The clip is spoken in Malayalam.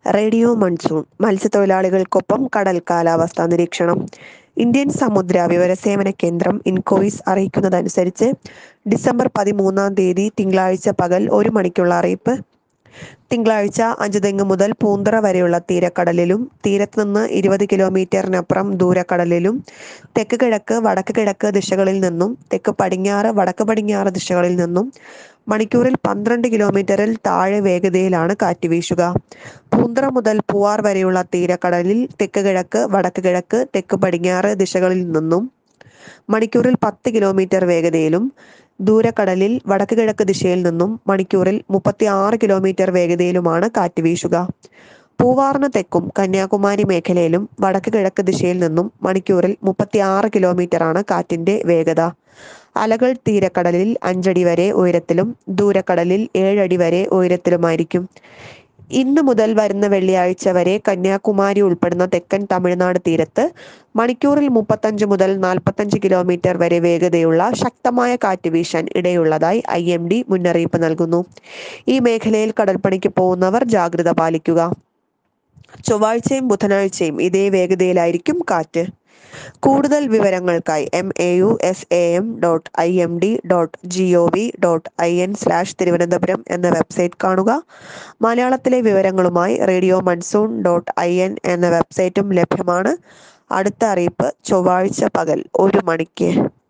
റേഡിയോ മൺസൂൺ മത്സ്യത്തൊഴിലാളികൾക്കൊപ്പം കടൽ കാലാവസ്ഥാ നിരീക്ഷണം ഇന്ത്യൻ സമുദ്ര വിവരസേവന കേന്ദ്രം ഇൻകോയിസ് അറിയിക്കുന്നതനുസരിച്ച് ഡിസംബർ പതിമൂന്നാം തീയതി തിങ്കളാഴ്ച പകൽ ഒരു മണിക്കുള്ള അറിയിപ്പ് തിങ്കളാഴ്ച അഞ്ചുതെങ്ങ് മുതൽ പൂന്തറ വരെയുള്ള തീരക്കടലിലും തീരത്ത് നിന്ന് ഇരുപത് കിലോമീറ്ററിനപ്പുറം ദൂരക്കടലിലും തെക്ക് കിഴക്ക് വടക്ക് കിഴക്ക് ദിശകളിൽ നിന്നും തെക്ക് പടിഞ്ഞാറ് വടക്ക് പടിഞ്ഞാറ് ദിശകളിൽ നിന്നും മണിക്കൂറിൽ പന്ത്രണ്ട് കിലോമീറ്ററിൽ താഴെ വേഗതയിലാണ് കാറ്റ് വീശുക പൂന്തറ മുതൽ പൂവാർ വരെയുള്ള തീരക്കടലിൽ തെക്ക് കിഴക്ക് വടക്ക് കിഴക്ക് തെക്ക് പടിഞ്ഞാറ് ദിശകളിൽ നിന്നും മണിക്കൂറിൽ പത്ത് കിലോമീറ്റർ വേഗതയിലും ദൂരക്കടലിൽ വടക്ക് കിഴക്ക് ദിശയിൽ നിന്നും മണിക്കൂറിൽ മുപ്പത്തി ആറ് കിലോമീറ്റർ വേഗതയിലുമാണ് കാറ്റ് വീശുക പൂവാറിന് തെക്കും കന്യാകുമാരി മേഖലയിലും വടക്ക് കിഴക്ക് ദിശയിൽ നിന്നും മണിക്കൂറിൽ മുപ്പത്തി ആറ് കിലോമീറ്ററാണ് കാറ്റിന്റെ വേഗത അലകൾ തീരക്കടലിൽ അഞ്ചടി വരെ ഉയരത്തിലും ദൂരക്കടലിൽ ഏഴടി വരെ ഉയരത്തിലുമായിരിക്കും ഇന്ന് മുതൽ വരുന്ന വെള്ളിയാഴ്ച വരെ കന്യാകുമാരി ഉൾപ്പെടുന്ന തെക്കൻ തമിഴ്നാട് തീരത്ത് മണിക്കൂറിൽ മുപ്പത്തഞ്ച് മുതൽ നാൽപ്പത്തഞ്ച് കിലോമീറ്റർ വരെ വേഗതയുള്ള ശക്തമായ കാറ്റ് വീശാൻ ഇടയുള്ളതായി ഐ എം ഡി മുന്നറിയിപ്പ് നൽകുന്നു ഈ മേഖലയിൽ കടൽപ്പണിക്ക് പോകുന്നവർ ജാഗ്രത പാലിക്കുക ചൊവ്വാഴ്ചയും ബുധനാഴ്ചയും ഇതേ വേഗതയിലായിരിക്കും കാറ്റ് കൂടുതൽ വിവരങ്ങൾക്കായി M A U S A M dot I M D dot G O V dot I N slash Thiruvananthapuram എന്ന വെബ്സൈറ്റ് കാണുക മലയാളത്തിലെ വിവരങ്ങളുമായി radio monsoon dot I N എന്ന വെബ്സൈറ്റും ലഭ്യമാണ് അടുത്ത അറിയിപ്പ് ചൊവ്വാഴ്ച പകൽ ഒരു മണിക്ക്